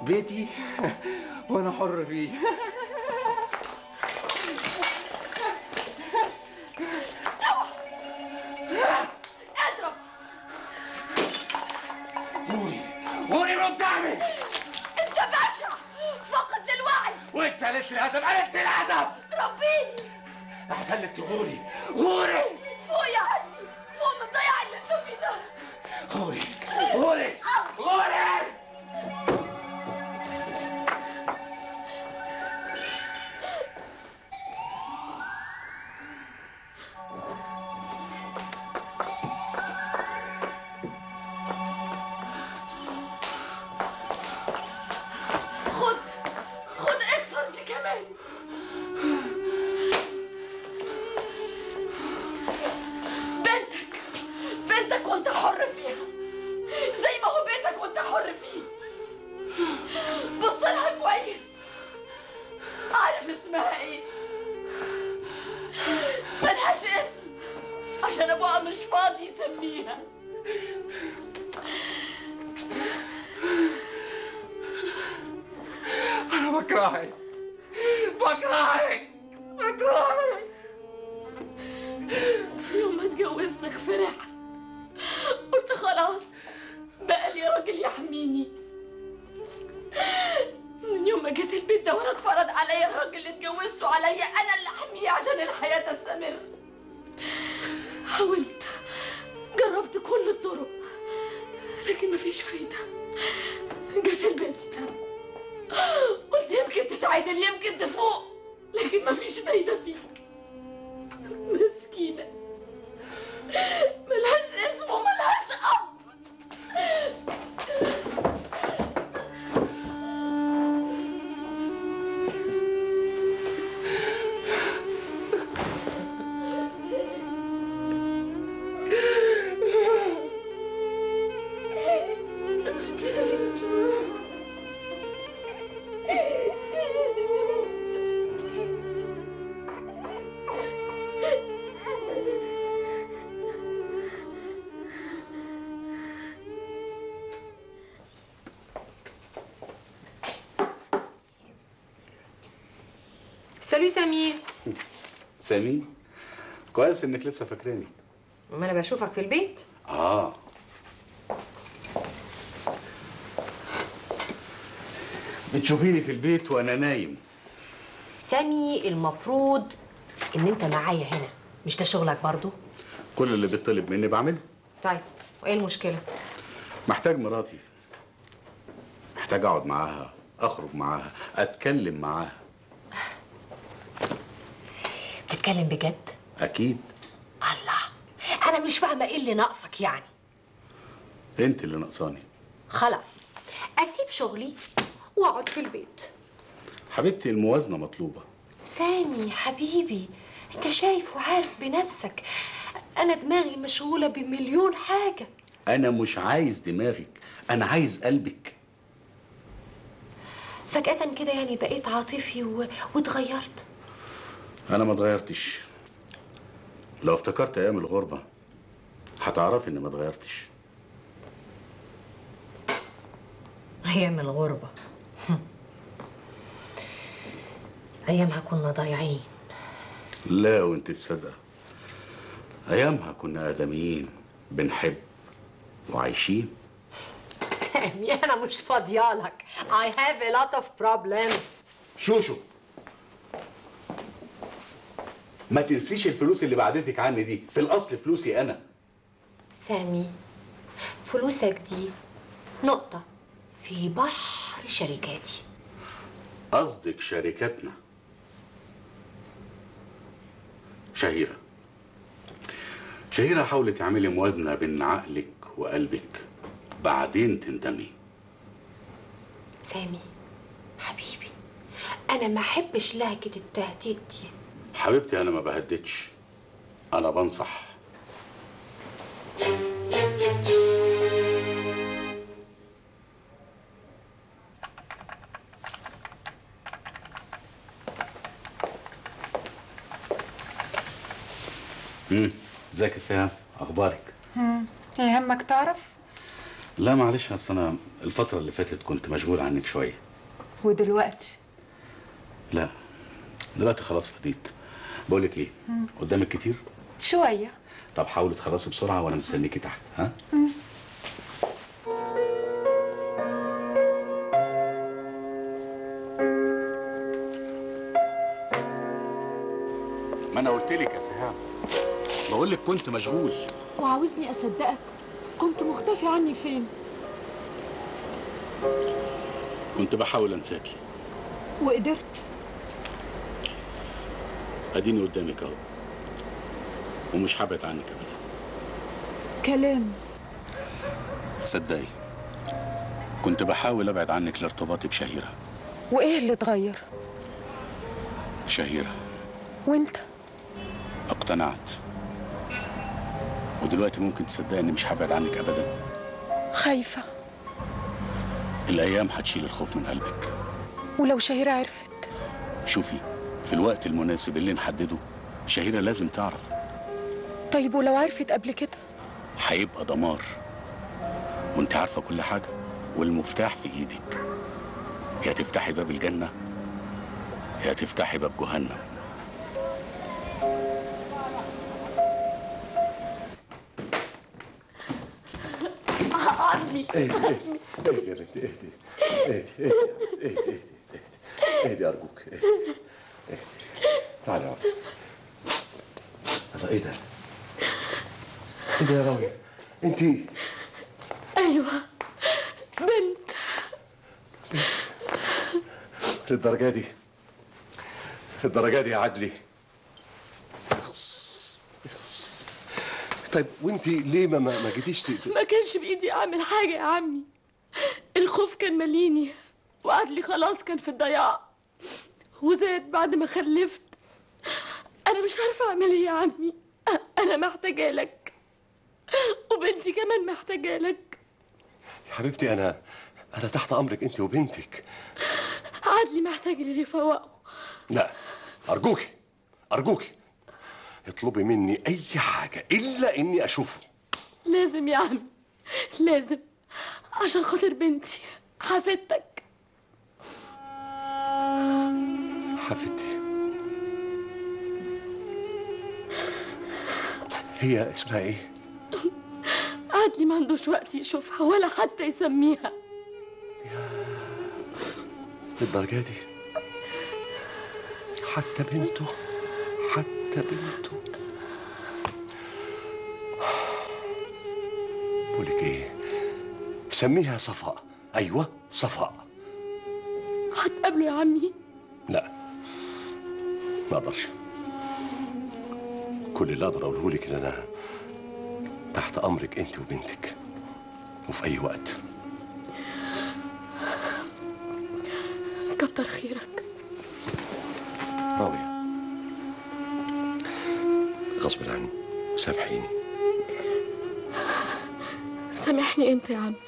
بيتي وانا حر فيه اضرب غوري غوري من قدامي انت بشع فقد للوعي وانت قلت الادب قلت الادب ربيني احسن لك تغوري غوري فوق يا علي فوق من الضياع اللي انت فيه ده غوري غوري غوري خد خد اكسر دي كمان بنتك بنتك وانت حر فيها زي ما هو بيتك وانت حر فيه بص لها كويس عارف اسمها ايه ملهاش اسم عشان ابوها مش فاضي يسميها انا بكرهك بكرهك بكرهك يوم ما اتجوزتك فرح قلت خلاص بقى لي راجل يحميني من يوم ما جيت البيت ده وانا اتفرض عليا الراجل اللي اتجوزته عليا انا اللي احميه عشان الحياه تستمر حاولت جربت كل الطرق لكن مفيش فايده جت البنت قلت يمكن تتعدل يمكن تفوق لكن مفيش فايده فيك مسكينة ملهاش اسم وملهاش أب سالو سمير سامي كويس انك لسه فاكراني ما انا بشوفك في البيت اه بتشوفيني في البيت وانا نايم سامي المفروض ان انت معايا هنا مش ده شغلك برضو كل اللي بيطلب مني بعمله طيب وايه المشكله محتاج مراتي محتاج اقعد معاها اخرج معاها اتكلم معاها بتتكلم بجد اكيد الله انا مش فاهمه ايه اللي ناقصك يعني انت اللي ناقصاني خلاص اسيب شغلي واقعد في البيت حبيبتي الموازنه مطلوبه سامي حبيبي انت شايف وعارف بنفسك انا دماغي مشغوله بمليون حاجه انا مش عايز دماغك انا عايز قلبك فجاه كده يعني بقيت عاطفي و... واتغيرت انا ما اتغيرتش لو افتكرت ايام الغربه هتعرفي اني ما اتغيرتش ايام الغربه ايامها كنا ضايعين لا وانت الصدقه ايامها كنا ادميين بنحب وعايشين سامي انا مش فاضيالك I have a lot of problems شوشو ما تنسيش الفلوس اللي بعدتك عني دي في الاصل فلوسي انا سامي فلوسك دي نقطة في بحر شركاتي قصدك شركتنا شهيرة شهيرة حاولي تعملي موازنة بين عقلك وقلبك بعدين تندمي سامي حبيبي أنا ما أحبش لهجة التهديد دي حبيبتي أنا ما بهددش أنا بنصح امم ازيك يا سهام اخبارك يهمك تعرف لا معلش اصل انا الفتره اللي فاتت كنت مشغول عنك شويه ودلوقتي لا دلوقتي خلاص فضيت بقول لك ايه قدامك كتير شوية طب حاولي تخلصي بسرعه وانا مستنيكي تحت ها ما انا قلت لك يا سهام بقول لك كنت مشغول وعاوزني أصدقك كنت مختفي عني فين كنت بحاول انساكي وقدرت اديني قدامك اهو ومش هبعد عنك ابدا كلام صدقي كنت بحاول ابعد عنك لارتباطي بشهيره وإيه اللي اتغير شهيره وانت اقتنعت ودلوقتي ممكن تصدقي اني مش هبعد عنك ابدا خايفة الايام هتشيل الخوف من قلبك ولو شهيرة عرفت شوفي في الوقت المناسب اللي نحدده شهيره لازم تعرف طيب ولو عرفت قبل كده هيبقى دمار وانت عارفه كل حاجه والمفتاح في ايدك يا تفتحي باب الجنه يا تفتحي باب جهنم عمي اهدي اهدي اهدي يا بنتي اهدي اهدي اهدي اهدي اهدي اهدي اهدي ارجوك اهدي اهدي تعالي يا عم الله ايه ده؟ ايه ده يا راوية؟ انت ايوه بنت للدرجة دي للدرجة دي يا عدلي يخص يخص طيب وانت ليه ما ما ما جيتيش ت- ما كانش بايدي اعمل حاجه يا عمي الخوف كان ماليني وعدلي خلاص كان في الضياع وزاد بعد ما خلفت انا مش عارفه اعمل ايه يا عمي انا محتاجه لك وبنتي كمان محتاجه لك يا حبيبتي انا انا تحت امرك انت وبنتك عدلي محتاج اللي يفوقه لا ارجوكي ارجوكي اطلبي مني اي حاجه الا اني اشوفه لازم يا عمي لازم عشان خاطر بنتي حفيدتك حفيدتي هي اسمها ايه عدلي ما عندوش وقت يشوفها ولا حتى يسميها للدرجه دي حتى بنته حتى بنته بقولك ايه سميها صفاء ايوه صفاء هتقابله يا عمي لا ما اقدرش كل اللي اقدر اقوله لك ان انا تحت امرك انت وبنتك وفي اي وقت كتر خيرك راوية غصب عني سامحيني سامحني انت يا عمي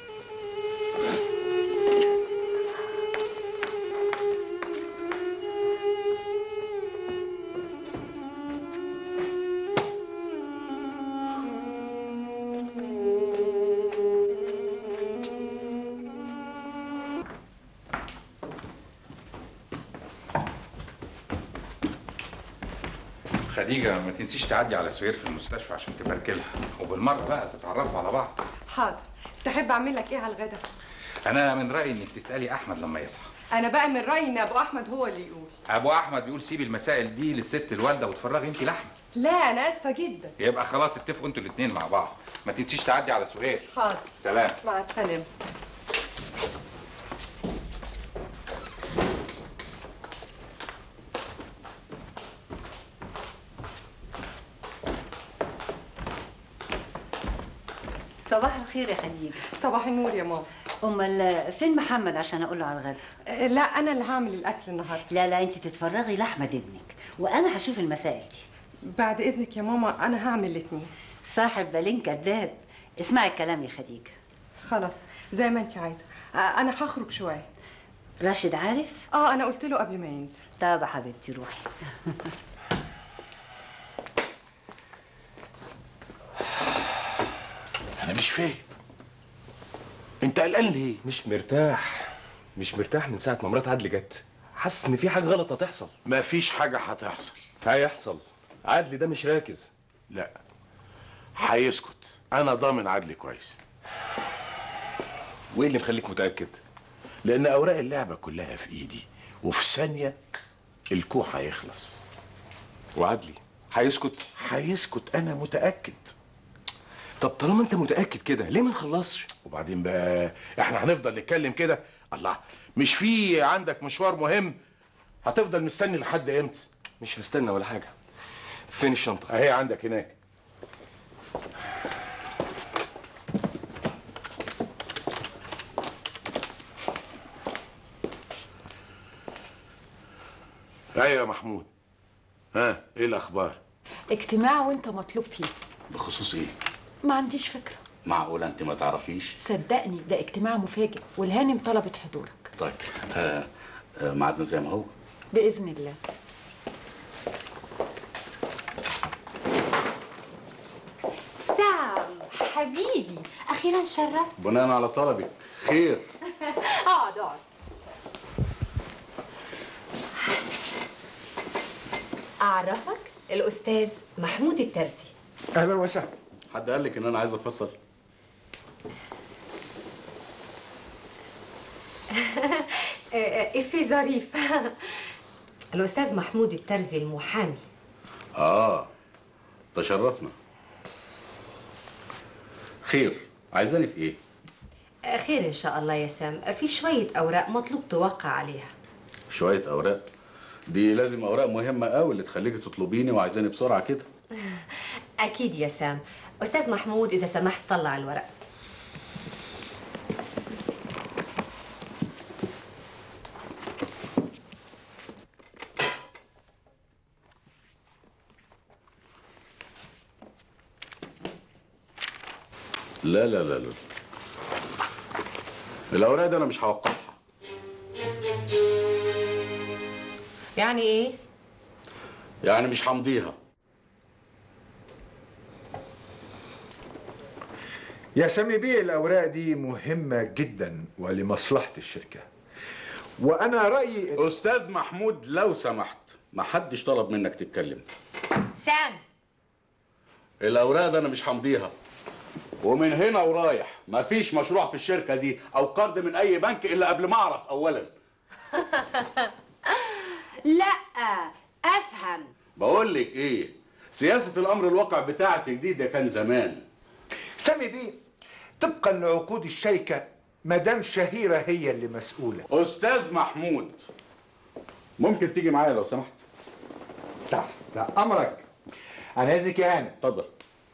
خديجة ما تنسيش تعدي على سهير في المستشفى عشان تبارك لها وبالمرة بقى تتعرفوا على بعض حاضر تحب اعمل لك ايه على الغدا أنا من رأيي إنك تسألي أحمد لما يصحى انا بقى من رايي ان ابو احمد هو اللي يقول أبو أحمد بيقول سيبي المسائل دي للست الوالدة وتفرغي أنت لحمة لا انا اسفه جدا يبقى خلاص اتفقوا أنتوا الاتنين مع بعض ما تنسيش تعدي على سهير حاضر سلام مع السلامه صباح الخير يا خديجة صباح النور يا ماما امال فين محمد عشان اقول له على الغدا آه، لا انا اللي هعمل الاكل النهارده لا لا انت تتفرغي لاحمد ابنك وانا هشوف المسائل دي بعد اذنك يا ماما انا هعمل الاثنين صاحب بالين كذاب اسمعي الكلام يا خديجة خلاص زي ما انت عايزه آه، انا هخرج شويه راشد عارف اه انا قلت له قبل ما ينزل طب يا حبيبتي روحي انا مش فاهم انت قلقان ليه مش مرتاح مش مرتاح من ساعه ما مرات عدلي جت حاسس ان في حاجه غلط هتحصل مفيش حاجه هتحصل هيحصل عدلي ده مش راكز لا هيسكت انا ضامن عدلي كويس وايه اللي مخليك متاكد لان اوراق اللعبه كلها في ايدي وفي ثانيه الكوع هيخلص وعدلي هيسكت هيسكت انا متاكد طب طالما انت متاكد كده ليه ما نخلصش وبعدين بقى احنا هنفضل نتكلم كده الله مش في عندك مشوار مهم هتفضل مستني لحد امتى مش هستنى ولا حاجه فين الشنطه اهي عندك هناك ايوه يا محمود ها ايه الاخبار اجتماع وانت مطلوب فيه بخصوص ايه ما عنديش فكرة معقوله انت ما تعرفيش صدقني ده اجتماع مفاجئ والهانم طلبت حضورك طيب آه آه ميعادنا زي ما هو بإذن الله سام حبيبي اخيرا شرفت بناء على طلبك خير اقعد اقعد اعرفك الاستاذ محمود الترسي اهلا وسهلا حد قال لك ان انا عايز افصل افي ظريف الاستاذ محمود الترزي المحامي اه تشرفنا خير عايزاني في ايه خير ان شاء الله يا سام في شويه اوراق مطلوب توقع عليها شويه اوراق دي لازم اوراق مهمه قوي اللي تخليكي تطلبيني وعايزاني بسرعه كده اكيد يا سام استاذ محمود اذا سمحت طلع الورق لا لا لا لا الاوراق دي انا مش هوقعها يعني ايه يعني مش همضيها يا سامي بيه الاوراق دي مهمه جدا ولمصلحه الشركه وانا رايي استاذ محمود لو سمحت ما حدش طلب منك تتكلم سام الاوراق ده انا مش همضيها ومن هنا ورايح مفيش مشروع في الشركه دي او قرض من اي بنك الا قبل ما اعرف اولا لا افهم بقول لك ايه سياسه الامر الواقع بتاعتك دي ده كان زمان سامي بيه طبقا لعقود الشركه مدام شهيره هي اللي مسؤوله استاذ محمود ممكن تيجي معايا لو سمحت تحت امرك انا اذنك يا هانم اتفضل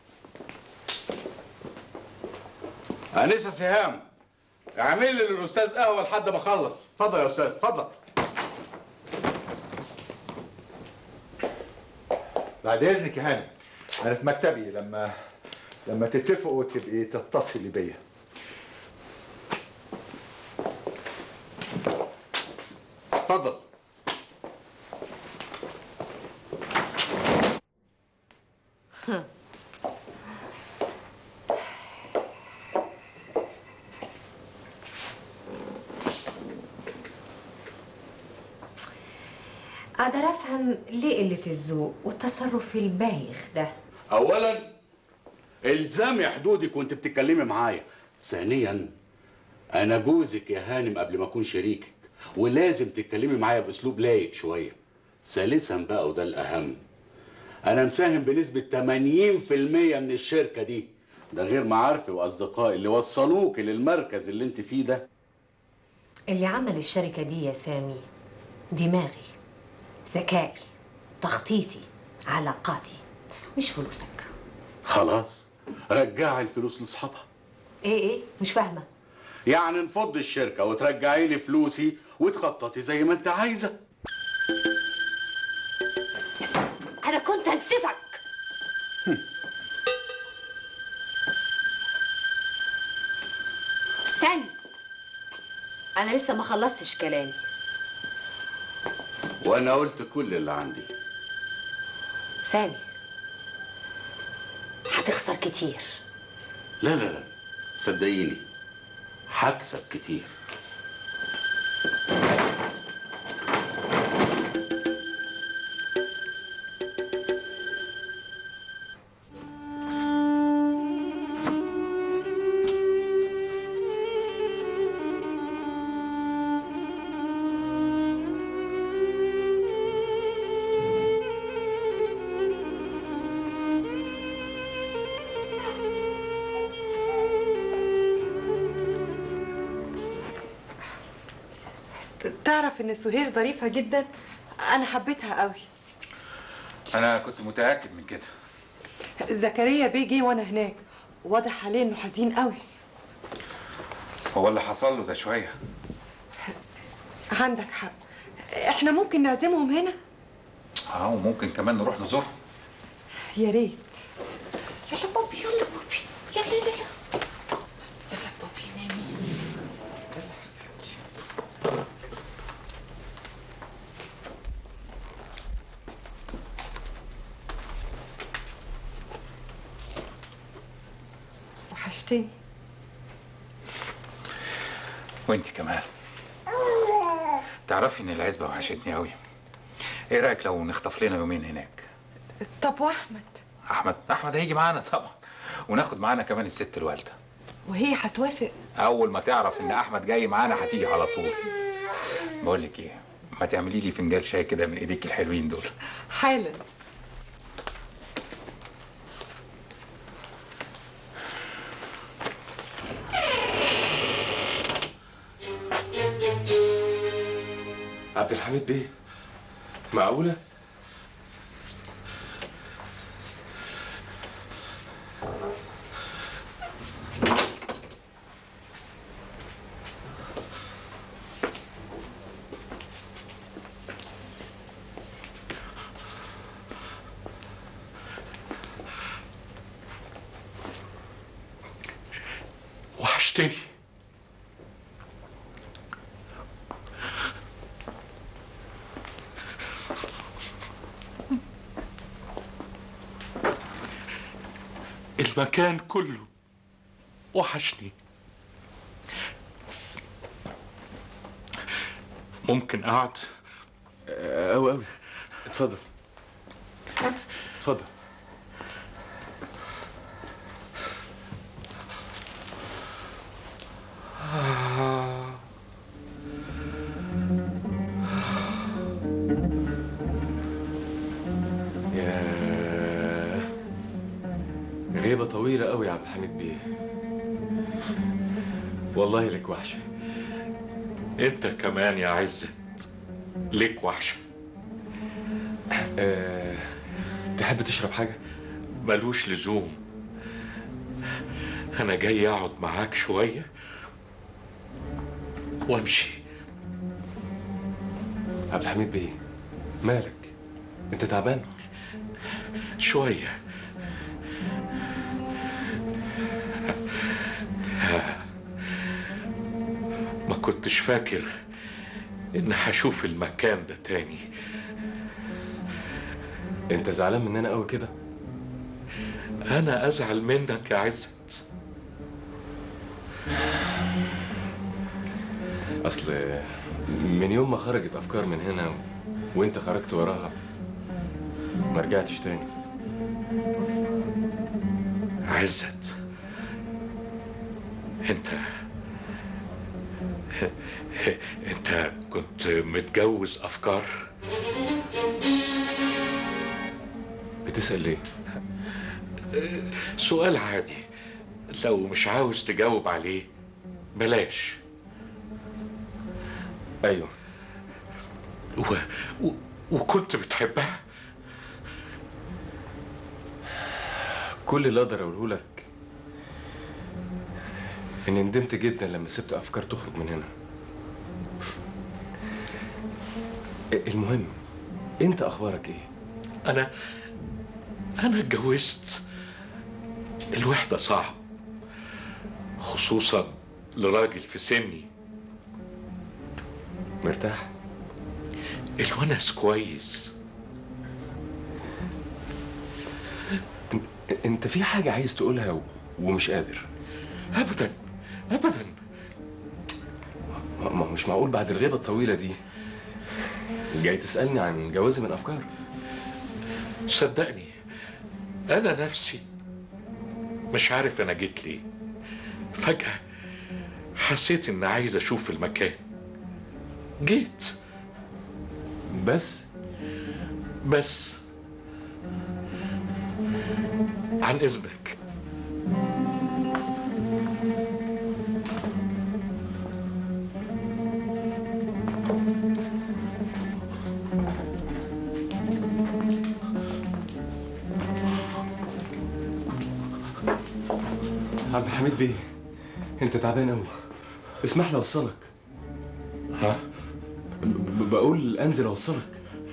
انسه سهام اعمل لي للاستاذ قهوه لحد ما اخلص اتفضل يا استاذ اتفضل بعد اذنك يا هانم انا في مكتبي لما لما تتفقوا تبقي تتصلي بيا اتفضل اقدر افهم ليه قله الذوق والتصرف البايخ ده اولا الزامي حدودك وانت بتتكلمي معايا ثانيا انا جوزك يا هانم قبل ما اكون شريكك ولازم تتكلمي معايا باسلوب لايق شويه ثالثا بقى وده الاهم انا مساهم بنسبه 80% من الشركه دي ده غير معارفي واصدقائي اللي وصلوك للمركز اللي انت فيه ده اللي عمل الشركه دي يا سامي دماغي ذكائي تخطيطي علاقاتي مش فلوسك خلاص رجعي الفلوس لاصحابها ايه ايه مش فاهمه يعني نفض الشركه وترجعي لي فلوسي وتخططي زي ما انت عايزه انا كنت هنسفك استنى انا لسه ما خلصتش كلامي وانا قلت كل اللي عندي سامي هتخسر كتير لا لا لا صدقيني هكسب كتير تعرف ان سهير ظريفه جدا انا حبيتها قوي انا كنت متاكد من كده زكريا بيه جه وانا هناك واضح عليه انه حزين قوي هو اللي حصل له ده شويه عندك حق احنا ممكن نعزمهم هنا اه وممكن كمان نروح نزورهم يا ريت يلا بوبي يلا بوبي يلا يلا يلا يلا بوبي نامي وحشتني وانت كمان تعرفي ان العزبه وحشتني قوي ايه رايك لو نخطف لنا يومين هناك طب واحمد احمد احمد هيجي معانا طبعا وناخد معانا كمان الست الوالده وهي هتوافق اول ما تعرف ان احمد جاي معانا هتيجي على طول بقول لك ايه ما تعملي لي فنجان شاي كده من ايديك الحلوين دول حالا عبد الحميد بيه معقولة؟ وحشتني المكان كله وحشني ممكن اقعد أوي أوي اتفضل اتفضل ياه غيبة طويلة قوي يا عبد الحميد بيه والله لك وحشة انت كمان يا عزت ليك وحشه أه... تحب تشرب حاجة؟ ملوش لزوم انا جاي اقعد معاك شويه وامشي عبد الحميد بيه مالك؟ انت تعبان؟ شويه ما كنتش فاكر ان هشوف المكان ده تاني انت زعلان مننا قوي كده؟ انا ازعل منك يا عزت اصل من يوم ما خرجت افكار من هنا وانت خرجت وراها ما رجعتش تاني عزت انت انت كنت متجوز افكار بتسأل ليه؟ سؤال عادي لو مش عاوز تجاوب عليه بلاش ايوه و... و... وكنت بتحبها كل اللي اقدر اقوله لك اني ندمت جدا لما سبت افكار تخرج من هنا المهم انت اخبارك ايه انا انا اتجوزت الوحده صعب خصوصا لراجل في سني مرتاح الونس كويس انت في حاجه عايز تقولها و- ومش قادر ابدا ابدا ما ما- مش معقول بعد الغيبة الطويلة دي جاي تسألني عن جوازي من أفكار صدقني انا نفسي مش عارف انا جيت ليه فجأة حسيت اني عايز اشوف المكان جيت بس بس عن اذنك عبد الحميد بيه انت تعبان قوي اسمح لي اوصلك ها ب- بقول انزل اوصلك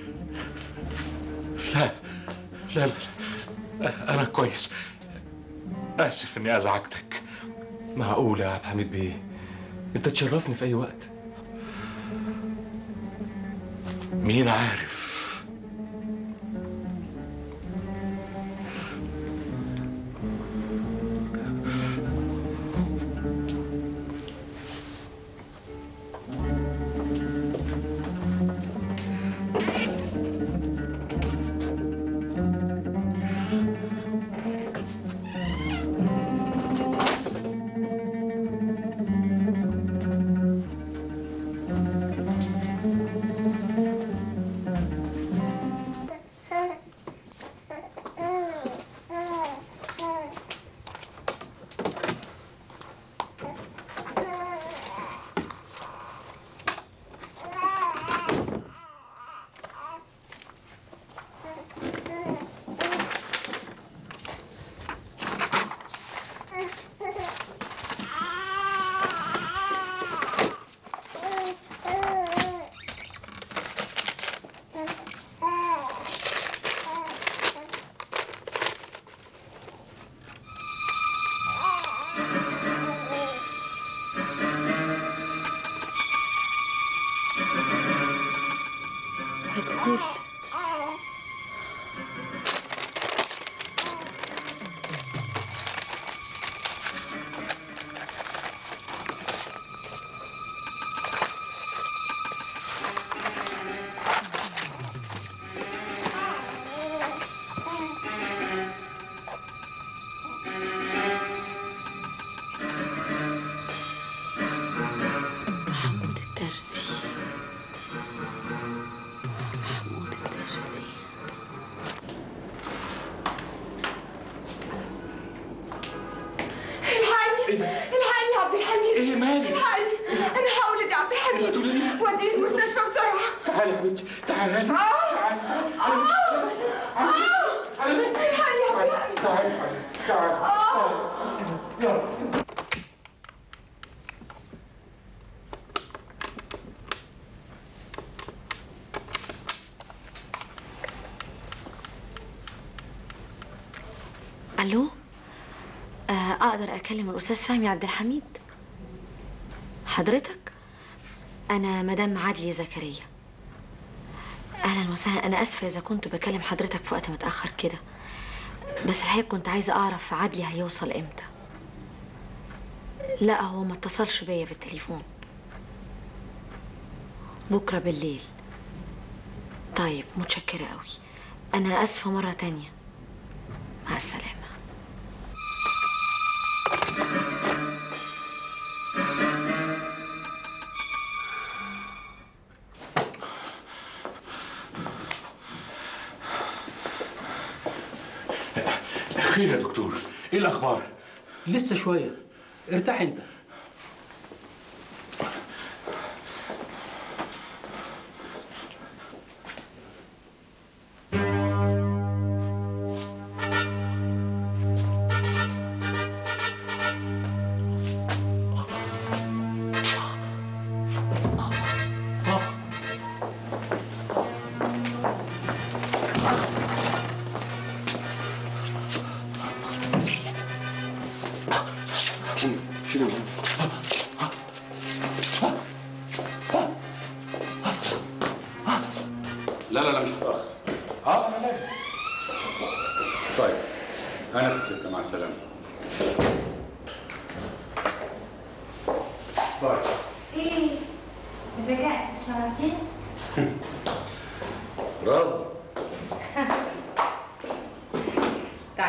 لا لا لا, لا. انا كويس اسف اني ازعجتك معقول يا عبد الحميد بيه انت تشرفني في اي وقت مين عارف مجهول محمود الترسي محمود الترسي الحقني الحقني يا عبد الحميد ايه مالك؟ الحقني انا هولد يا عبد الحميد وديني المستشفى بسرعه تعالي يا حبيبتي تعالي الحقني يا عبد الحميد تعالي تعالي الو آه، اقدر اكلم الاستاذ فهمي عبد الحميد حضرتك انا مدام عدلي زكريا اهلا وسهلا انا اسفه اذا كنت بكلم حضرتك في وقت متاخر كده بس الحقيقه كنت عايزه اعرف عدلي هيوصل امتى لا هو ما اتصلش بيا بالتليفون بكره بالليل طيب متشكره قوي انا اسفه مره تانية مع السلامه خير يا دكتور ايه الاخبار لسه شوية ارتاح انت شيلوا لا لا لا مش هتأخر اه انا لابس طيب أنا في السكة مع السلامة طيب ايه ذكاء الشياطين برافو طيب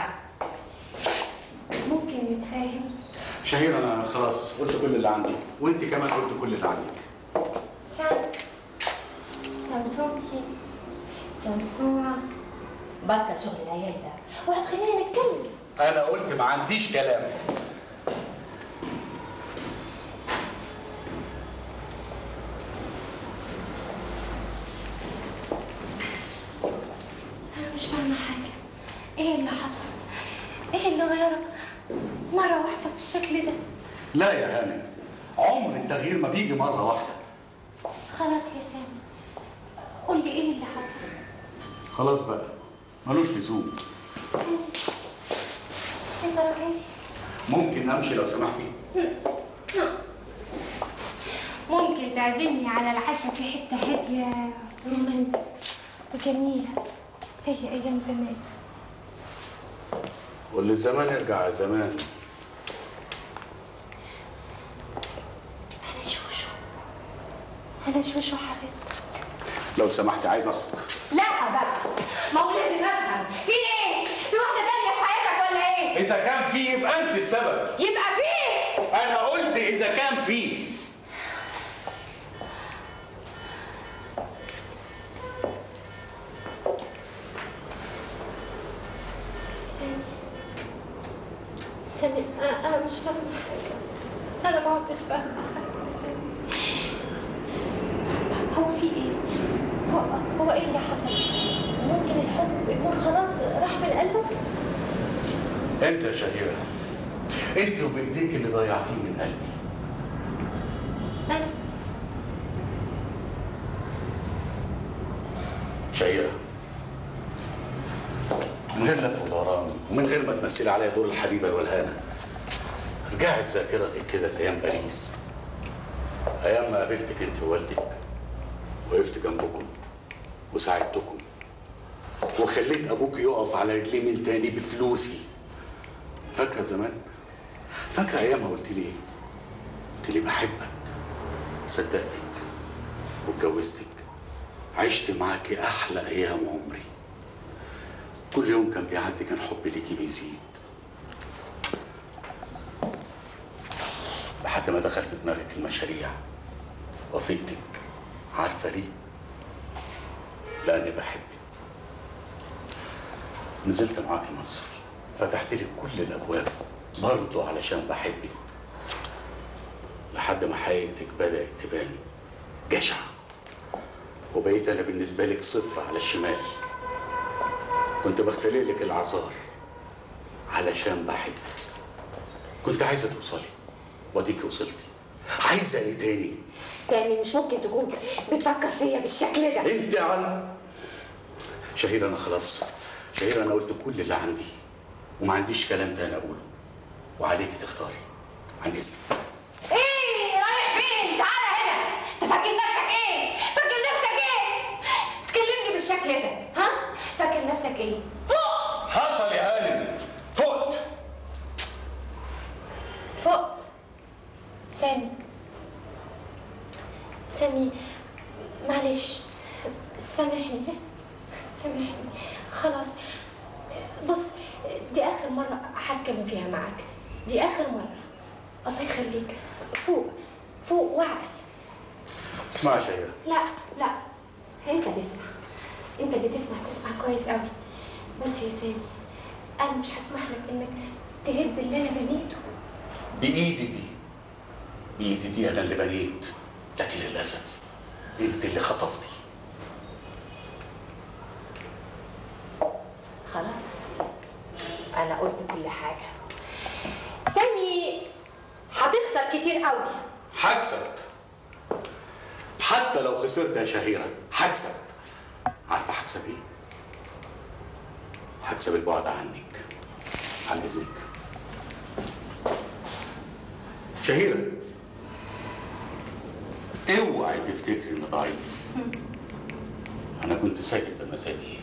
ممكن نتفاهم شهير انا خلاص قلت كل اللي عندي وانت كمان قلت كل اللي عندك سام سامسونتي سمسوع بطل شغل العيال ده وهتخلينا نتكلم انا قلت ما عنديش كلام انا مش فاهمه حاجه ايه اللي حصل ايه اللي غيرك مره واحده بالشكل ده لا يا هانم عمر التغيير ما بيجي مره واحده خلاص يا سامي قول لي ايه اللي حصل خلاص بقى ملوش لزوم سامي انت راجعتي ممكن امشي لو سمحتي ممكن تعزمني على العشاء في حته هاديه رومانتك وجميله زي ايام زمان واللي الزمان يرجع يا زمان انا شوشو انا شوشو حبيبتي لو سمحت عايز اخرج لا بقى ما هو لازم افهم في ايه في واحده تانية في حياتك ولا ايه اذا كان في يبقى انت السبب يبقى في انا قلت اذا كان في سامي سامي أ- انا مش فاهمه حاجه انا ما عدتش فاهمه حاجه يا سامي هو في ايه هو هو ايه اللي حصل ممكن الحب يكون خلاص راح من قلبك انت يا شهيره انت وبايديك اللي ضيعتيه من قلبي انا شهيره من غير لف ودوران ومن غير ما تمثلي عليا دور الحبيبه والهانه ارجعي بذاكرتك كده لايام باريس ايام ما قابلتك انت ووالدك وقفت جنبكم وساعدتكم وخليت ابوك يقف على رجليه من تاني بفلوسي فاكره زمان فاكره ايام ما قلت لي ايه قلت لي بحبك صدقتك واتجوزتك عشت معاكي احلى ايام عمري كل يوم كان بيعدي كان حبي ليكي بيزيد لحد ما دخل في دماغك المشاريع وافقتك عارفه ليه لاني بحبك نزلت معاكي مصر فتحت لك كل الابواب برضه علشان بحبك لحد ما حقيقتك بدات تبان جشعه وبقيت انا بالنسبه لك صفر على الشمال كنت بختلق لك العذار علشان بحبك كنت عايزه توصلي واديكي وصلتي عايزه ايه تاني سامي مش ممكن تكون بتفكر فيا بالشكل ده انت عن شهير انا خلاص شهير انا قلت كل اللي عندي وما عنديش كلام تاني اقوله وعليكي تختاري عن اذنك ايه رايح فين تعالى هنا انت فاكر نفسك ايه فاكر نفسك ايه تكلمني بالشكل ده ها فاكر نفسك ايه فوق حصل يا هانم فقت فقت سامي سامي معلش سامحني سامحني خلاص بص دي اخر مرة هتكلم فيها معاك دي اخر مرة الله يخليك فوق فوق وعقل اسمعي يا شهيره لا لا انت اللي اسمع انت اللي تسمع تسمع كويس قوي بص يا سامي انا مش هسمح لك انك تهد اللي انا بنيته بايدي دي بايدي دي انا اللي بنيت لكن للاسف انت اللي خطفتي خلاص انا قلت كل حاجه سامي هتخسر كتير قوي هكسب حتى لو خسرت يا شهيره هكسب عارفه هكسب ايه هكسب البعد عنك عن اذنك شهيره اوعي تفتكري اني ضعيف انا كنت ساكت بمزاجي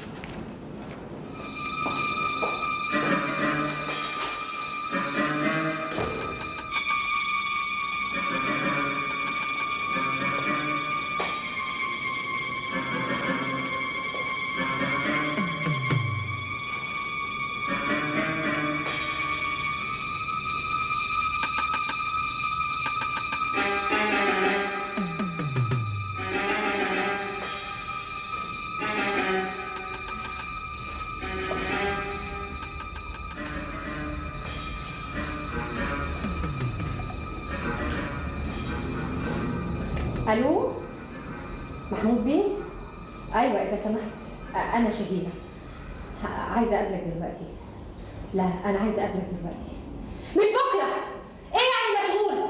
الو محمود بيه ايوه اذا سمحت أ- انا شهيره ه- عايزه اقابلك دلوقتي لا انا عايزه اقابلك دلوقتي مش بكره ايه يعني مشغول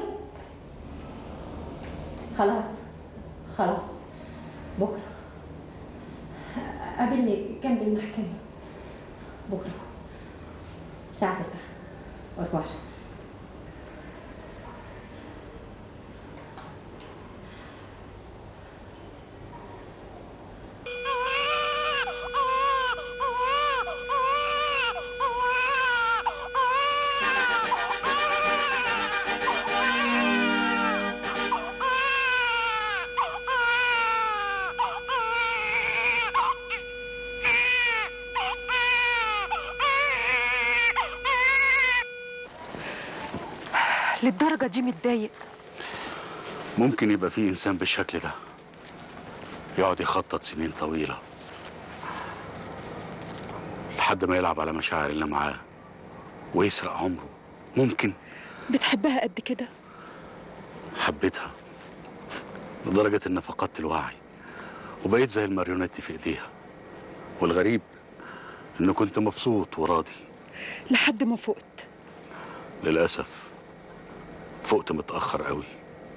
خلاص خلاص بكره قابلني جنب المحكمه بكره الساعه 9 و14 للدرجة دي متضايق ممكن يبقى في انسان بالشكل ده يقعد يخطط سنين طويله لحد ما يلعب على مشاعر اللي معاه ويسرق عمره ممكن بتحبها قد كده حبيتها لدرجة إن فقدت الوعي وبقيت زي الماريونيت في إيديها والغريب إن كنت مبسوط وراضي لحد ما فقت للأسف فقت متأخر قوي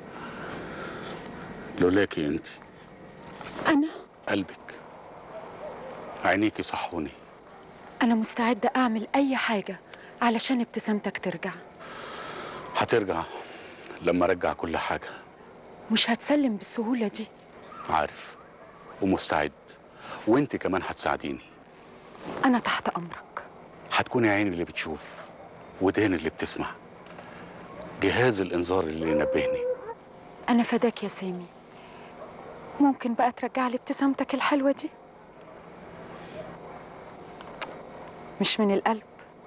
لولاكي أنت أنا قلبك عينيكي صحوني أنا مستعدة أعمل أي حاجة علشان ابتسامتك ترجع هترجع لما أرجع كل حاجة مش هتسلم بالسهولة دي عارف ومستعد وانت كمان هتساعديني أنا تحت أمرك هتكوني عيني اللي بتشوف ودهن اللي بتسمع جهاز الإنذار اللي ينبهني أنا فداك يا سامي ممكن بقى ترجع لي ابتسامتك الحلوة دي مش من القلب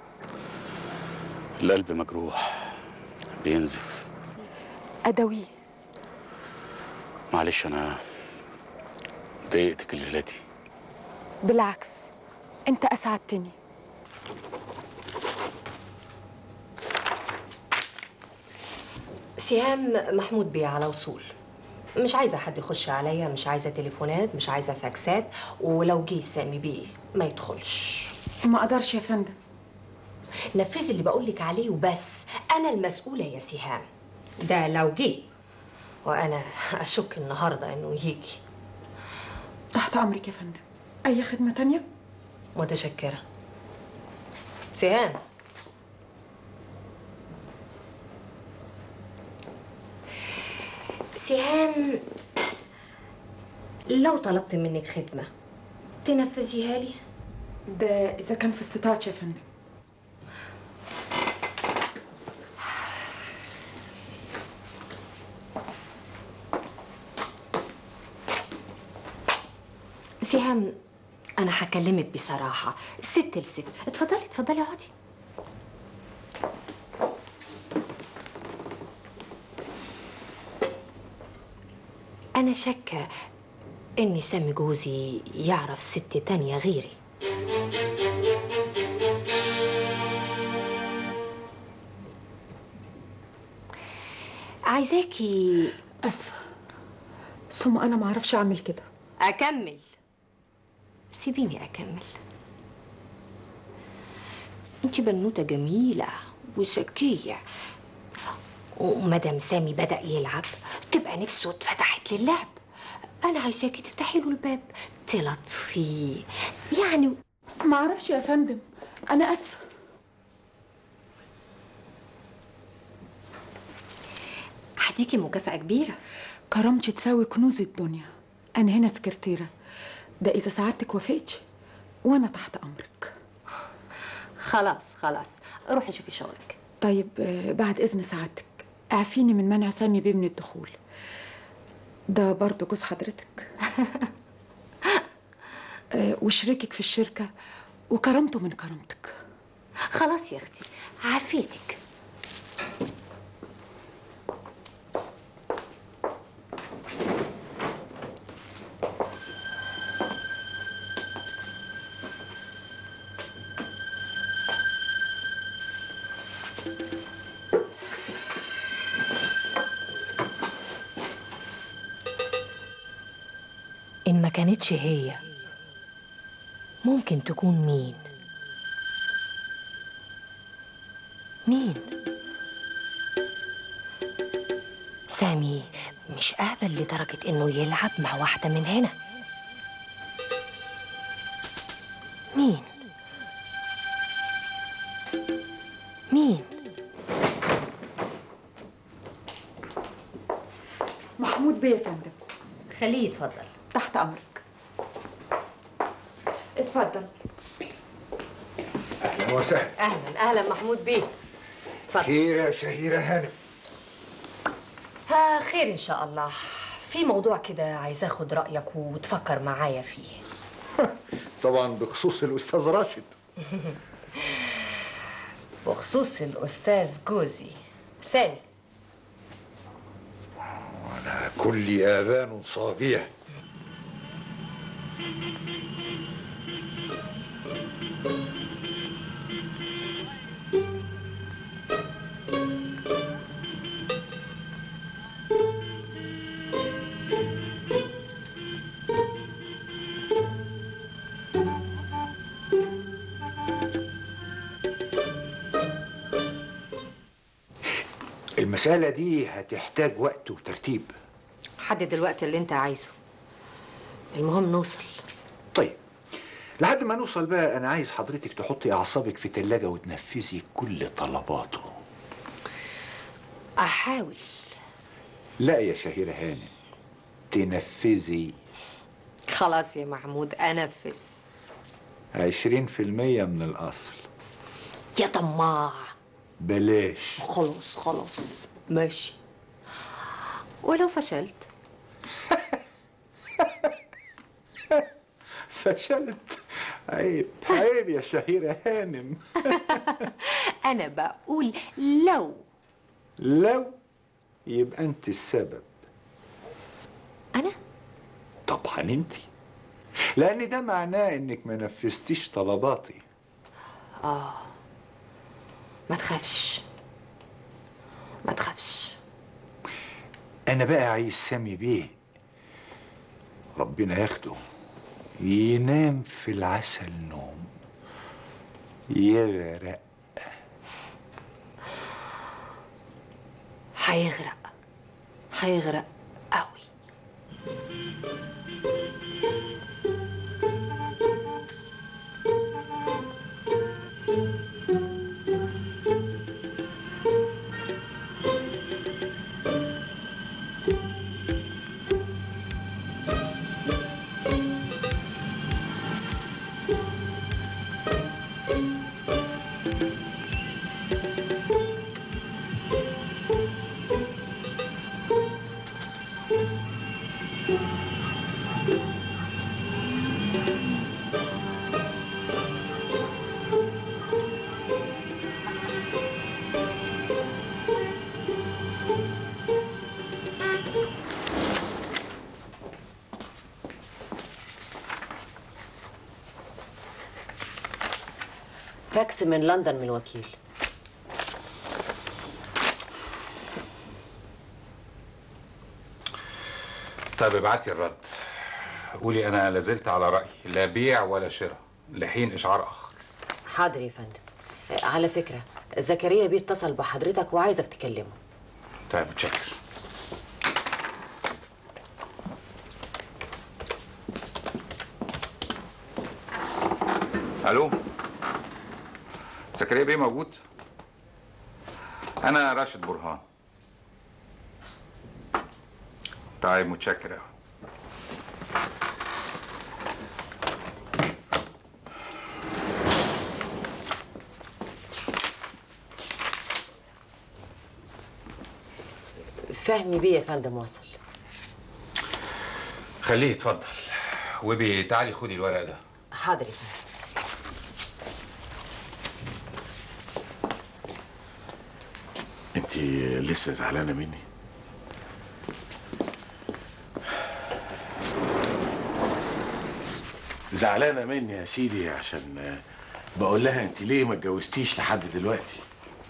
القلب مجروح بينزف أدويه معلش أنا ضايقتك الليلة دي بالعكس أنت أسعدتني سهام محمود بيه على وصول مش عايزة حد يخش عليا مش عايزة تليفونات مش عايزة فاكسات ولو جه سامي بيه ما يدخلش ما أقدرش يا فندم نفذي اللي بقولك عليه وبس أنا المسؤولة يا سهام ده لو جه وأنا أشك النهاردة إنه يجي تحت أمرك يا فندم أي خدمة تانية؟ متشكرة سهام سهام لو طلبت منك خدمة تنفذيها لي ده إذا كان في استطاعتي يا فندم سهام أنا هكلمك بصراحة ست لست اتفضلي اتفضلي اقعدي أنا شاكة إن سامي جوزي يعرف ست تانية غيري عايزاكي أسفة ثم أنا ما أعرفش أعمل كده أكمل سيبيني أكمل انت بنوتة جميلة وذكية ومادام سامي بدأ يلعب تبقى نفسه اتفتحت للعب أنا عايزاكي تفتحي له الباب تلطفيه يعني ما أعرفش يا فندم أنا أسفة هديكي مكافأة كبيرة كرامتي تساوي كنوز الدنيا أنا هنا سكرتيرة ده إذا سعادتك وافقتي وأنا تحت أمرك خلاص خلاص روحي شوفي شغلك طيب آه، بعد إذن سعادتك اعفيني من منع سامي بيه من الدخول ده برضه جوز حضرتك آه، وشريكك في الشركة وكرامته من كرامتك خلاص يا أختي عافيتك إن ما كانتش هي ممكن تكون مين مين سامي مش قابل لدرجة إنه يلعب مع واحدة من هنا مين مين محمود بيه يا فندم خليه يتفضل تحت امرك اتفضل اهلا وسهلا أهلا أهلا محمود بيه اتفضل خير يا شهيرة هانم ها خير إن شاء الله في موضوع كده عايز أخد رأيك وتفكر معايا فيه طبعا بخصوص الأستاذ راشد بخصوص الأستاذ جوزي سامي أنا كل آذان صاغية المسألة دي هتحتاج وقت وترتيب حدد الوقت اللي أنت عايزه المهم نوصل طيب لحد ما نوصل بقى أنا عايز حضرتك تحطي أعصابك في تلاجة وتنفذي كل طلباته أحاول لا يا شهيرة هانم تنفذي خلاص يا محمود أنفذ عشرين في المية من الأصل يا طماع بلاش خلاص خلاص ماشي ولو فشلت فشلت عيب عيب يا شهيرة هانم أنا بقول لو لو يبقى أنت السبب أنا؟ طبعا أنت لأن ده معناه إنك ما نفذتيش طلباتي آه ما تخافش ما تخافش أنا بقى عايز سامي بيه ربنا ياخده ينام في العسل نوم يغرق هيغرق هيغرق قوي فاكس من لندن من الوكيل طيب ابعتي الرد قولي انا لازلت على رايي لا بيع ولا شراء لحين اشعار اخر حاضر يا فندم آه، على فكرة زكريا بيه اتصل بحضرتك وعايزك تكلمه طيب متشكر الو زكريا بيه موجود انا راشد برهان طيب متشكر أوي. فهمي بيه يا فندم وصل خليه يتفضل وبي تعالي خدي الورق ده حاضر يا فندم انت لسه زعلانه مني زعلانه مني يا سيدي عشان بقول لها انت ليه ما اتجوزتيش لحد دلوقتي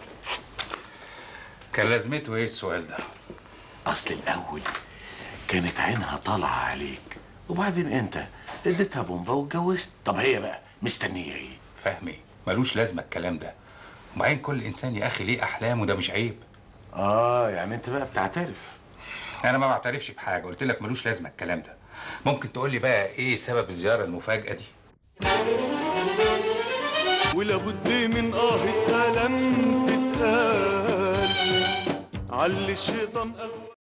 كان لازمته ايه السؤال ده اصل الاول كانت عينها طالعه عليك وبعدين انت اديتها بومبا واتجوزت طب هي بقى مستنيه ايه فهمي ملوش لازمه الكلام ده وبعدين كل انسان يا اخي ليه احلام وده مش عيب اه يعني انت بقى بتعترف انا ما بعترفش بحاجه قلت لك ملوش لازمه الكلام ده ممكن تقول لي بقى ايه سبب الزياره المفاجاه دي ولابد من اه كلام تتقال علي الشيطان أغوى